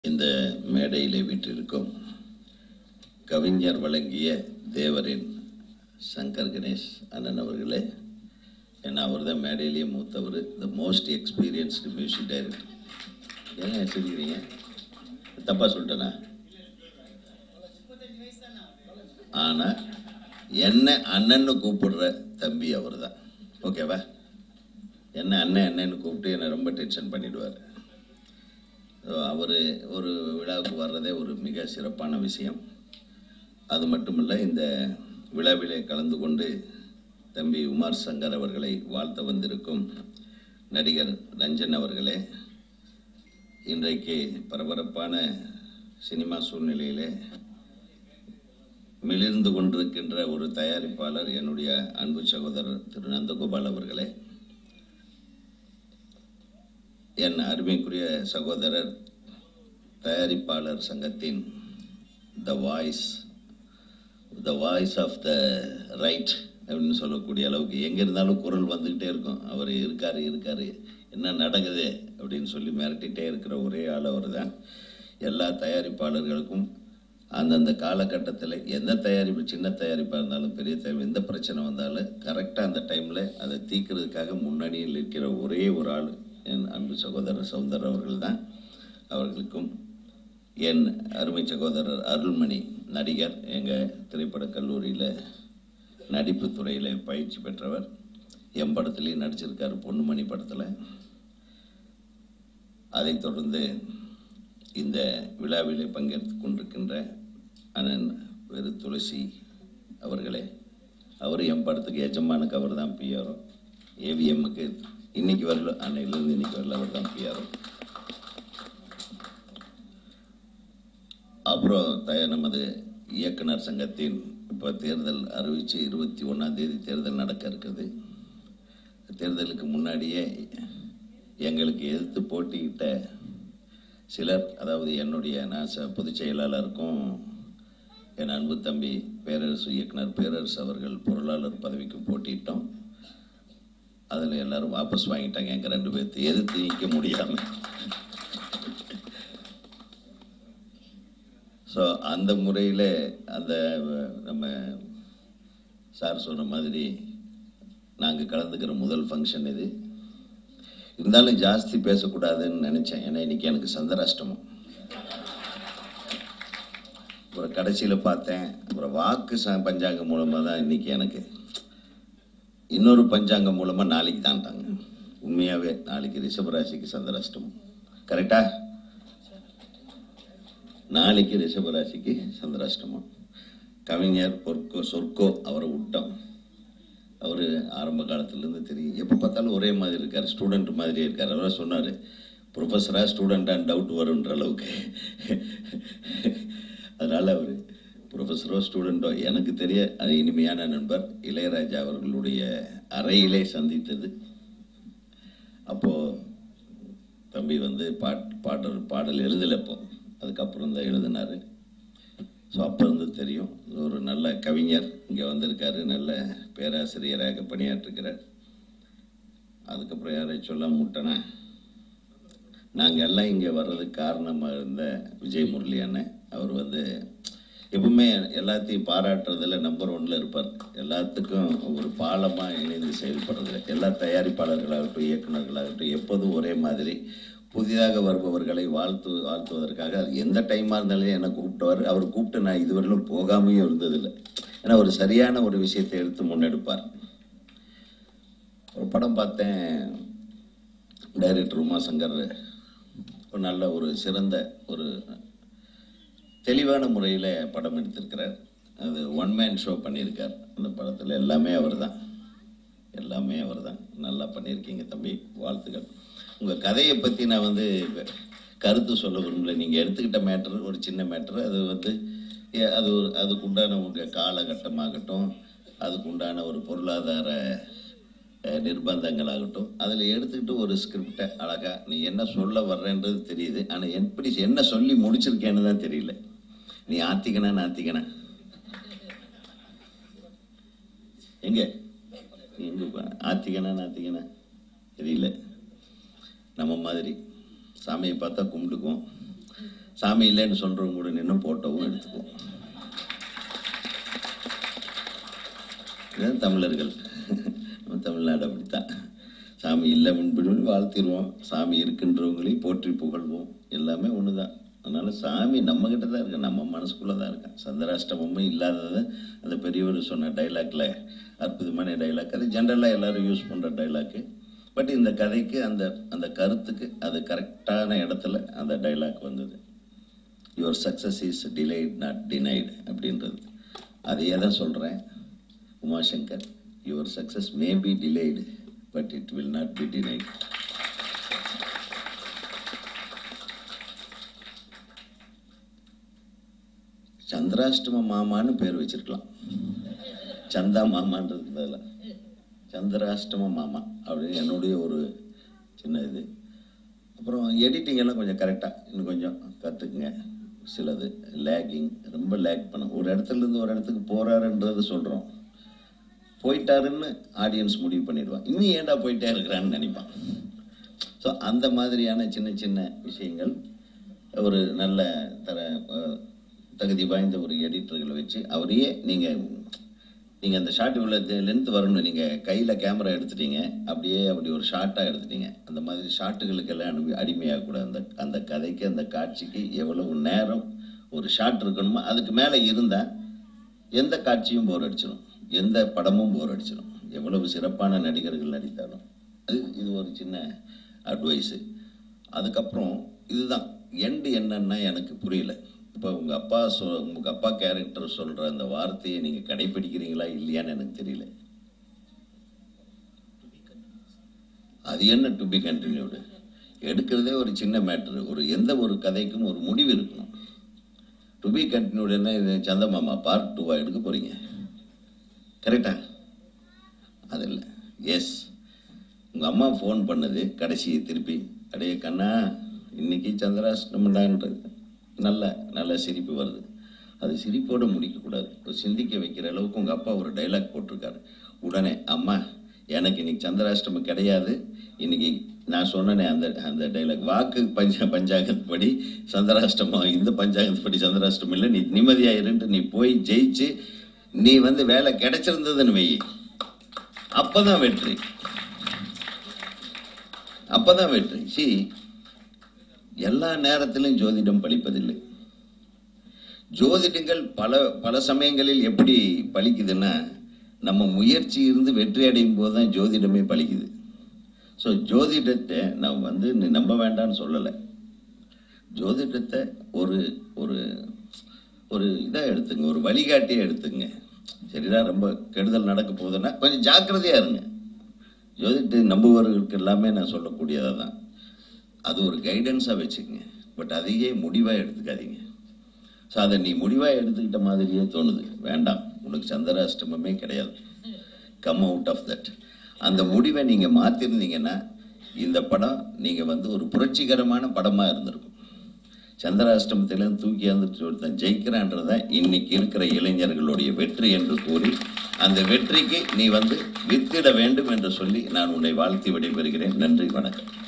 இந்த மேடையிலே வீற்றிருக்கும் கவிஞர் வழங்கிய தேவரின் சங்கர் கணேஷ் அண்ணன் அவர்களே ஏன்னா அவர் தான் மேடையிலேயே மூத்தவர் the most experienced music director ஏங்க சொல்லிக்கிறீங்க தப்பாக சொல்லிட்டேனா ஆனால் என்ன அண்ணன்னு கூப்பிடுற தம்பி அவர் தான் ஓகேவா என்ன அண்ணன் அண்ணன்னு கூப்பிட்டு என்னை ரொம்ப டென்ஷன் பண்ணிடுவார் அவர் ஒரு விழாவுக்கு வர்றதே ஒரு மிக சிறப்பான விஷயம் அது மட்டுமல்ல இந்த விழாவிலே கலந்து கொண்டு தம்பி உமார் சங்கர் அவர்களை வாழ்த்த வந்திருக்கும் நடிகர் ரஞ்சன் அவர்களே இன்றைக்கு பரபரப்பான சினிமா சூழ்நிலையிலே மிளிர்ந்து கொண்டிருக்கின்ற ஒரு தயாரிப்பாளர் என்னுடைய அன்பு சகோதரர் திரு நந்தகோபால் அவர்களே என் அருமைக்குரிய சகோதரர் தயாரிப்பாளர் சங்கத்தின் the voice the voice of the right அப்படின்னு சொல்லக்கூடிய அளவுக்கு எங்கே இருந்தாலும் குரல் வந்துக்கிட்டே இருக்கும் அவர் இருக்கார் இருக்கார் என்ன நடக்குது அப்படின்னு சொல்லி மிரட்டிகிட்டே இருக்கிற ஒரே ஆள் அவர் தான் எல்லா தயாரிப்பாளர்களுக்கும் அந்தந்த காலகட்டத்தில் எந்த தயாரிப்பு சின்ன தயாரிப்பாக இருந்தாலும் பெரிய தயாரிப்பு எந்த பிரச்சனை வந்தாலும் கரெக்டாக அந்த டைமில் அதை தீர்க்கிறதுக்காக முன்னணியில் இருக்கிற ஒரே ஒரு ஆள் என் அன்பு சகோதரர் சௌந்தர் அவர்கள் தான் அவர்களுக்கும் என் அருமை சகோதரர் அருள்மணி நடிகர் எங்கள் திரைப்படக் கல்லூரியில் நடிப்பு துறையில் பயிற்சி பெற்றவர் என் படத்துலேயும் நடிச்சிருக்காரு பொண்ணுமணி படத்தில் அதைத் தொடர்ந்து இந்த விழாவிலே பங்கேற்று கொண்டிருக்கின்ற அண்ணன் வெறு துளசி அவர்களே அவர் என் படத்துக்கு எஜமானுக்கு அவர் தான் பிஆர்ஓ ஏவிஎம்முக்கு இன்னைக்கு வரல அன்னையிலேருந்து இன்னைக்கு வரல அவர் தான் பிஆர்ஓ அப்புறம் த நமது இயக்குனர் சங்கத்தின் இப்போ தேர்தல் அறிவித்து இருபத்தி ஒன்றாம் தேதி தேர்தல் நடக்க இருக்குது தேர்தலுக்கு முன்னாடியே எங்களுக்கு எதிர்த்து போட்டியிட்ட சிலர் அதாவது என்னுடைய நான் ச பொதுச் செயலாளருக்கும் என் அன்பு தம்பி பேரரசு இயக்குனர் பேரரசு அவர்கள் பொருளாளர் பதவிக்கு போட்டியிட்டோம் அதில் எல்லாரும் வாபஸ் வாங்கிட்டாங்க எங்கள் ரெண்டு பேர்த்து எதிர்த்து நிற்க முடியாமல் ஸோ அந்த முறையில் அந்த நம்ம சார் சொன்ன மாதிரி நாங்கள் கலந்துக்கிற முதல் ஃபங்க்ஷன் இது இருந்தாலும் ஜாஸ்தி பேசக்கூடாதுன்னு நினச்சேன் ஏன்னா இன்னைக்கு எனக்கு சந்திராஷ்டமம் அப்புறம் கடைசியில் பார்த்தேன் அப்புறம் வாக்கு ச பஞ்சாங்கம் மூலமாக தான் இன்னைக்கு எனக்கு இன்னொரு பஞ்சாங்கம் மூலமாக நாளைக்கு தான்ட்டாங்க உண்மையாகவே நாளைக்கு ரிஷபராசிக்கு சந்திராஷ்டமம் கரெக்டா நாளைக்கு ரிஷபராசிக்கு சந்திராஷ்டமம் கவிஞர் பொற்கோ சொற்கோ அவரை விட்டோம் அவர் ஆரம்ப காலத்துலேருந்து தெரியும் எப்போ பார்த்தாலும் ஒரே மாதிரி இருக்கார் ஸ்டூடெண்ட் மாதிரியே இருக்கார் அவராக சொன்னார் ப்ரொஃபஸராக ஸ்டூடெண்ட்டான்னு டவுட் வருன்ற அளவுக்கு அதனால் அவர் ப்ரொஃபஸரோ ஸ்டூடெண்ட்டோ எனக்கு தெரிய அது இனிமையான நண்பர் இளையராஜா அவர்களுடைய அறையிலே சந்தித்தது அப்போது தம்பி வந்து பாட் பாடல் பாடல் எழுதலை இப்போ அதுக்கப்புறம் தான் எழுதினார் ஸோ அப்போ இருந்து தெரியும் ஒரு நல்ல கவிஞர் இங்கே வந்திருக்காரு நல்ல பேராசிரியராக பணியாற்றுக்கிறார் அதுக்கப்புறம் யாரையும் சொல்ல முட்டனா நாங்கள் எல்லாம் இங்கே வர்றதுக்கு காரணமாக இருந்த விஜய் முரளி அண்ணன் அவர் வந்து எப்பவுமே எல்லாத்தையும் பாராட்டுறதுல நம்பர் ஒன்ல இருப்பார் எல்லாத்துக்கும் ஒரு பாலமாக இணைந்து செயல்படுறது எல்லா தயாரிப்பாளர்களாகட்டும் இயக்குநர்களாகட்டும் எப்போதும் ஒரே மாதிரி புதிதாக வருபவர்களை வாழ்த்து வாழ்த்துவதற்காக அது எந்த டைமாக இருந்தாலும் என்னை கூப்பிட்டவர் அவர் கூப்பிட்டு நான் இதுவரையிலும் போகாமையும் இருந்ததில்லை ஏன்னா ஒரு சரியான ஒரு விஷயத்தை எடுத்து முன்னெடுப்பார் ஒரு படம் பார்த்தேன் டைரக்டர் உமாசங்கர் ஒரு நல்ல ஒரு சிறந்த ஒரு தெளிவான முறையில் படம் எடுத்திருக்கிறார் அது ஒன் மேன் ஷோ பண்ணியிருக்கார் அந்த படத்தில் எல்லாமே அவர் தான் எல்லாமே அவர் தான் நல்லா பண்ணியிருக்கீங்க தம்பி வாழ்த்துக்கள் உங்கள் கதையை பற்றி நான் வந்து கருத்து சொல்ல விரும்பல நீங்கள் எடுத்துக்கிட்ட மேட்ரு ஒரு சின்ன மேட்ரு அது வந்து ஏ- அது ஒரு அதுக்குண்டான உங்கள் காலகட்டமாகட்டும் அதுக்குண்டான ஒரு பொருளாதார அஹ், நிர்பந்தங்களாகட்டும் அதில் எடுத்துக்கிட்டு ஒரு ஸ்கிரிப்டை அழகாக நீ என்ன சொல்ல வர்றேன்றது தெரியுது ஆனால் எப்படி என்ன சொல்லி முடிச்சிருக்கேன்னு தான் தெரியல நீ ஆத்திக்கனா நாத்திக்கனா எங்க நீ எங்க உட்கார்ந்த? ஆத்திக்கனா நாத்திக்கனா தெரியல நம்ம மாதிரி சாமியை பார்த்தா கும்பிட்டுக்குவோம் சாமி இல்லைன்னு சொல்றவங்க கூட நின்று போட்டோவும் எடுத்துக்குவோம் இதுதான் தமிழர்கள் நம்ம தமிழ்நாடு அப்படித்தான் சாமி இல்லை முன்பிடும் வாழ்த்திடுவோம் சாமி இருக்கின்றவங்களையும் போற்றி புகழ்வோம் எல்லாமே ஒன்று தான் அதனால சாமி நம்ம கிட்ட தான் இருக்கு நம்ம மனசுக்குள்ளே தான் இருக்கேன் சந்திராஷ்டமமும் இல்லாதது அந்த பெரியவர் சொன்ன டைலாக்ல அற்புதமான டைலாக் அது ஜென்ரலாக எல்லாரும் யூஸ் பண்ணுற டைலாக்கு பட் இந்த கதைக்கு அந்த அந்த கருத்துக்கு அது கரெக்டான இடத்துல அந்த டைலாக் வந்தது your success is delayed not denied அப்படின்றது அதையே தான் சொல்கிறேன் Umashankar your success may be delayed but it will not be denied சந்திராஷ்டம மாமான்னு பேர் வச்சிருக்கலாம் சந்தா மாமான்றதுக்கு பதிலாக சந்திராஷ்டம மாமா அப்படின்னு என்னுடைய ஒரு சின்ன இது அப்புறம் எடிட்டிங் எல்லாம் கொஞ்சம் கரெக்டாக இன்னும் கொஞ்சம் கற்றுக்குங்க சிலது லேகிங் ரொம்ப லேக் பண்ண ஒரு இடத்துல இருந்து ஒரு இடத்துக்கு போறாருன்றது சொல்கிறோம் போயிட்டாருன்னு ஆடியன்ஸ் முடிவு பண்ணிடுவான் இன்னும் ஏன்டா போயிட்டே இருக்கிறான்னு நினைப்பான் ஸோ அந்த மாதிரியான சின்ன சின்ன விஷயங்கள் ஒரு நல்ல தர அஹ், தகுதி வாய்ந்த ஒரு எடிட்டர்களை வச்சு அவரையே நீங்கள் நீங்கள் அந்த ஷார்ட் இவ்வளோ லென்த் வரணும் நீங்கள் கையில் கேமரா எடுத்துட்டீங்க அப்படியே அப்படி ஒரு ஷார்ட்டாக எடுத்துட்டீங்க அந்த மாதிரி ஷார்ட்டுகளுக்கெல்லாம் அனுப்பி அடிமையாகக்கூடாது அந்த அந்த கதைக்கு அந்த காட்சிக்கு எவ்வளவு நேரம் ஒரு ஷார்ட் இருக்கணுமோ அதுக்கு மேலே இருந்தால் எந்த காட்சியும் போர் அடிச்சிடும் எந்த படமும் போர் அடிச்சிடும் எவ்வளவு சிறப்பான நடிகர்கள் நடித்தாலும் அது இது ஒரு சின்ன அட்வைஸு அதுக்கப்புறம் இதுதான் எண்டு என்னன்னா எனக்கு புரியல இப்போ உங்கள் அப்பா சொ உங்கள் அப்பா கேரக்டர் சொல்கிற அந்த வார்த்தையை நீங்கள் கடைப்பிடிக்கிறீங்களா இல்லையான்னு எனக்கு தெரியல அது என்ன டு பி கண்டினியூடு எடுக்கிறதே ஒரு சின்ன மேட்ரு ஒரு எந்த ஒரு கதைக்கும் ஒரு முடிவு இருக்கணும் டு பி கண்டினியூடு என்ன இது சந்தமாமா பார்ட் டூவா எடுக்க போறீங்க கரெக்டா அது இல்லை எஸ் உங்கள் அம்மா ஃபோன் பண்ணது கடைசி திருப்பி அடைய கண்ணா இன்னைக்கு சந்திராஷ்டமண்டான்றது நல்ல நல்ல சிரிப்பு வருது அது சிரிப்போடு முடிக்கக்கூடாது ஒரு சிந்திக்க வைக்கிற அளவுக்கு உங்கள் அப்பா ஒரு டைலாக் போட்டிருக்காரு உடனே அம்மா எனக்கு இன்னைக்கு சந்திராஷ்டமம் கிடையாது இன்னைக்கு நான் சொன்னனே அந்த அந்த டைலாக் வாக்கு பஞ்ச பஞ்சாங்கத்து படி சந்திராஷ்டமம் இந்த பஞ்சாங்கத்து படி சந்திராஷ்டமம் இல்லை நீ நிம்மதியாயிருன்ட்டு நீ போய் ஜெயிச்சு நீ வந்து வேலை கிடைச்சிருந்ததுன்னு வை அப்பதான் வெற்றி அப்பதான் வெற்றி சி எல்லா நேரத்திலும் ஜோதிடம் பலிப்பதில்லை ஜோதிடங்கள் பல பல சமயங்களில் எப்படி பலிக்குதுன்னா நம்ம முயற்சி இருந்து வெற்றி அடையும் போது தான் ஜோதிடமே பலிக்குது ஸோ ஜோதிடத்தை நான் வந்து நீ நம்ப வேண்டாம்னு சொல்லலை ஜோதிடத்தை ஒரு ஒரு ஒரு இதாக எடுத்துங்க ஒரு வழிகாட்டியை எடுத்துங்க சரிடா ரொம்ப கெடுதல் நடக்க போகுதுன்னா கொஞ்சம் ஜாக்கிரதையா இருங்க ஜோதிடத்தை நம்புவவர்களுக்கு எல்லாமே நான் சொல்லக்கூடியதாக தான் அது ஒரு கைடன்ஸாக வச்சுக்கங்க பட் அதையே முடிவாக எடுத்துக்காதீங்க ஸோ அதை நீ முடிவாக எடுத்துக்கிட்ட மாதிரியே தோணுது வேண்டாம் உனக்கு சந்திராஷ்டமமே கிடையாது கம் அவுட் ஆஃப் தட் அந்த முடிவை நீங்கள் மாற்றிருந்தீங்கன்னா இந்த படம் நீங்கள் வந்து ஒரு புரட்சிகரமான படமாக இருந்திருக்கும் சந்திராஷ்டமத்திலேருந்து தூக்கி வந்துட்டு ஒருத்தன் ஜெயிக்கிறான்றதான் இன்னைக்கு இருக்கிற இளைஞர்களுடைய வெற்றி என்று கூறி அந்த வெற்றிக்கு நீ வந்து வித்திட வேண்டும் என்று சொல்லி நான் உன்னை வாழ்த்தி விடைபெறுகிறேன் நன்றி வணக்கம்